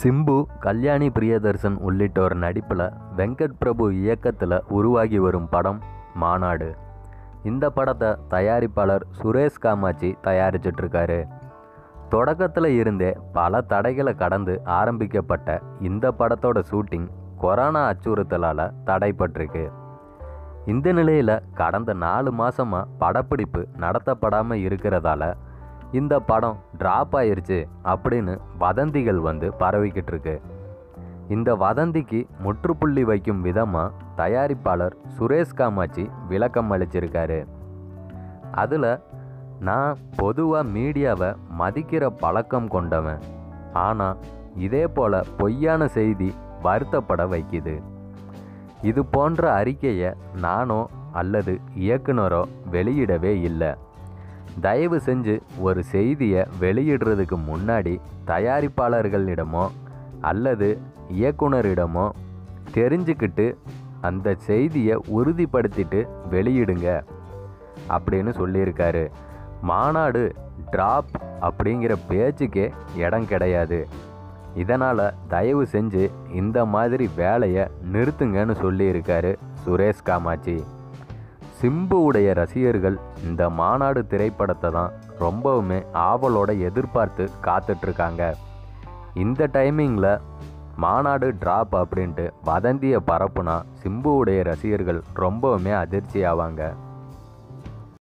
சிம்பு கல்யாணி பிரியதர்சன் உள்ளிட்டோர் நடிப்பில் வெங்கட் பிரபு இயக்கத்தில் உருவாகி வரும் படம் மாநாடு இந்த படத்தை தயாரிப்பாளர் சுரேஷ் காமாட்சி தயாரிச்சிட்ருக்காரு தொடக்கத்தில் இருந்தே பல தடைகளை கடந்து ஆரம்பிக்கப்பட்ட இந்த படத்தோட ஷூட்டிங் கொரோனா அச்சுறுத்தலால் தடைப்பட்டிருக்கு இந்த நிலையில் கடந்த நாலு மாதமாக படப்பிடிப்பு நடத்தப்படாமல் இருக்கிறதால இந்த படம் ட்ராப் ஆயிருச்சு அப்படின்னு வதந்திகள் வந்து பரவிக்கிட்டு இருக்கு இந்த வதந்திக்கு முற்றுப்புள்ளி வைக்கும் விதமாக தயாரிப்பாளர் சுரேஷ் காமாட்சி விளக்கம் அளிச்சிருக்காரு அதில் நான் பொதுவாக மீடியாவை மதிக்கிற பழக்கம் கொண்டவன் ஆனால் இதே போல் பொய்யான செய்தி வருத்தப்பட வைக்குது இது போன்ற அறிக்கையை நானோ அல்லது இயக்குனரோ வெளியிடவே இல்லை தயவு செஞ்சு ஒரு செய்தியை வெளியிடுறதுக்கு முன்னாடி தயாரிப்பாளர்களிடமோ அல்லது இயக்குனரிடமோ தெரிஞ்சுக்கிட்டு அந்த செய்தியை உறுதிப்படுத்திட்டு வெளியிடுங்க அப்படின்னு சொல்லியிருக்காரு மாநாடு ட்ராப் அப்படிங்கிற பேச்சுக்கே இடம் கிடையாது இதனால் தயவு செஞ்சு இந்த மாதிரி வேலையை நிறுத்துங்கன்னு சொல்லியிருக்காரு சுரேஷ் காமாட்சி சிம்புவுடைய ரசிகர்கள் இந்த மாநாடு திரைப்படத்தை தான் ரொம்பவுமே ஆவலோட எதிர்பார்த்து காத்துட்ருக்காங்க இந்த டைமிங்கில் மாநாடு ட்ராப் அப்படின்ட்டு வதந்தியை பரப்புனா சிம்புவுடைய ரசிகர்கள் ரொம்பவுமே அதிர்ச்சி ஆவாங்க